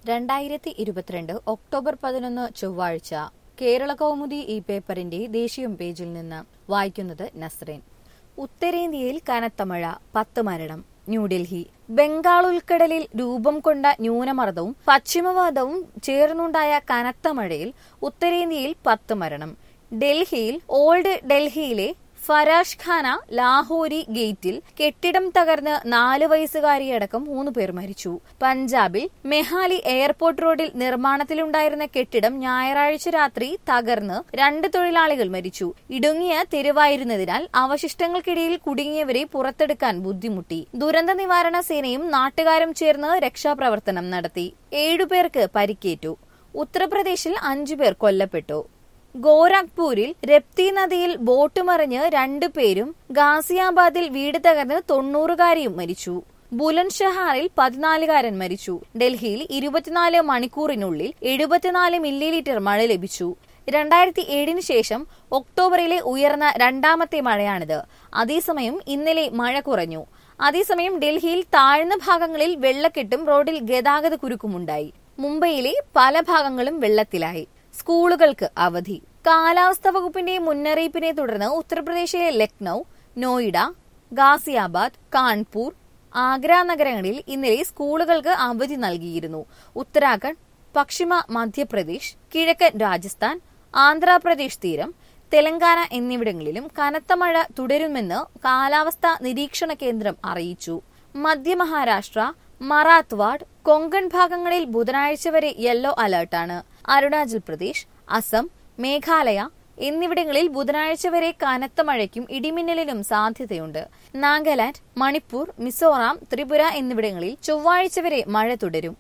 രണ്ടായിരത്തി ഇരുപത്തിരണ്ട് ഒക്ടോബർ പതിനൊന്ന് ചൊവ്വാഴ്ച കേരള കൗമുദി ഈ പേപ്പറിന്റെ ദേശീയം പേജിൽ നിന്ന് വായിക്കുന്നത് നസ്രീൻ ഉത്തരേന്ത്യയിൽ കനത്ത മഴ പത്ത് മരണം ന്യൂഡൽഹി ബംഗാൾ ഉൾക്കടലിൽ രൂപം കൊണ്ട ന്യൂനമർദ്ദവും പശ്ചിമവാദവും ചേർന്നുണ്ടായ കനത്ത മഴയിൽ ഉത്തരേന്ത്യയിൽ പത്ത് മരണം ഡൽഹിയിൽ ഓൾഡ് ഡൽഹിയിലെ ഫരാഷ് ഖാന ലാഹോരി ഗേറ്റിൽ കെട്ടിടം തകർന്ന് നാല് വയസ്സുകാരിയടക്കം മൂന്ന് പേർ മരിച്ചു പഞ്ചാബിൽ മെഹാലി എയർപോർട്ട് റോഡിൽ നിർമ്മാണത്തിലുണ്ടായിരുന്ന കെട്ടിടം ഞായറാഴ്ച രാത്രി തകർന്ന് രണ്ട് തൊഴിലാളികൾ മരിച്ചു ഇടുങ്ങിയ തെരുവായിരുന്നതിനാൽ അവശിഷ്ടങ്ങൾക്കിടയിൽ കുടുങ്ങിയവരെ പുറത്തെടുക്കാൻ ബുദ്ധിമുട്ടി ദുരന്ത നിവാരണ സേനയും നാട്ടുകാരും ചേർന്ന് രക്ഷാപ്രവർത്തനം നടത്തി ഏഴുപേർക്ക് പരിക്കേറ്റു ഉത്തർപ്രദേശിൽ അഞ്ചുപേർ കൊല്ലപ്പെട്ടു ഗോരഖ്പൂരിൽ രപ്തി നദിയിൽ ബോട്ട് മറിഞ്ഞ് രണ്ടുപേരും ഗാസിയാബാദിൽ വീട് തകർന്ന് തൊണ്ണൂറുകാരിയും മരിച്ചു ബുലൻഷഹാറിൽ പതിനാലുകാരൻ മരിച്ചു ഡൽഹിയിൽ ഇരുപത്തിനാല് മണിക്കൂറിനുള്ളിൽ എഴുപത്തിനാല് മില്ലി ലിറ്റർ മഴ ലഭിച്ചു രണ്ടായിരത്തി ഏഴിന് ശേഷം ഒക്ടോബറിലെ ഉയർന്ന രണ്ടാമത്തെ മഴയാണിത് അതേസമയം ഇന്നലെ മഴ കുറഞ്ഞു അതേസമയം ഡൽഹിയിൽ താഴ്ന്ന ഭാഗങ്ങളിൽ വെള്ളക്കെട്ടും റോഡിൽ ഗതാഗത കുരുക്കുമുണ്ടായി മുംബൈയിലെ പല ഭാഗങ്ങളും വെള്ളത്തിലായി സ്കൂളുകൾക്ക് അവധി കാലാവസ്ഥാ വകുപ്പിന്റെ മുന്നറിയിപ്പിനെ തുടർന്ന് ഉത്തർപ്രദേശിലെ ലക്നൌ നോയിഡ ഗാസിയാബാദ് കാൺപൂർ ആഗ്ര നഗരങ്ങളിൽ ഇന്നലെ സ്കൂളുകൾക്ക് അവധി നൽകിയിരുന്നു ഉത്തരാഖണ്ഡ് പശ്ചിമ മധ്യപ്രദേശ് കിഴക്കൻ രാജസ്ഥാൻ ആന്ധ്രാപ്രദേശ് തീരം തെലങ്കാന എന്നിവിടങ്ങളിലും കനത്ത മഴ തുടരുമെന്ന് കാലാവസ്ഥാ നിരീക്ഷണ കേന്ദ്രം അറിയിച്ചു മധ്യ മഹാരാഷ്ട്ര മറാത്ത്വാഡ് കൊങ്കൺ ഭാഗങ്ങളിൽ ബുധനാഴ്ച വരെ യെല്ലോ അലർട്ടാണ് അരുണാചൽ പ്രദേശ് അസം മേഘാലയ എന്നിവിടങ്ങളിൽ ബുധനാഴ്ച വരെ കനത്ത മഴയ്ക്കും ഇടിമിന്നലിനും സാധ്യതയുണ്ട് നാഗാലാൻഡ് മണിപ്പൂർ മിസോറാം ത്രിപുര എന്നിവിടങ്ങളിൽ ചൊവ്വാഴ്ച വരെ മഴ തുടരും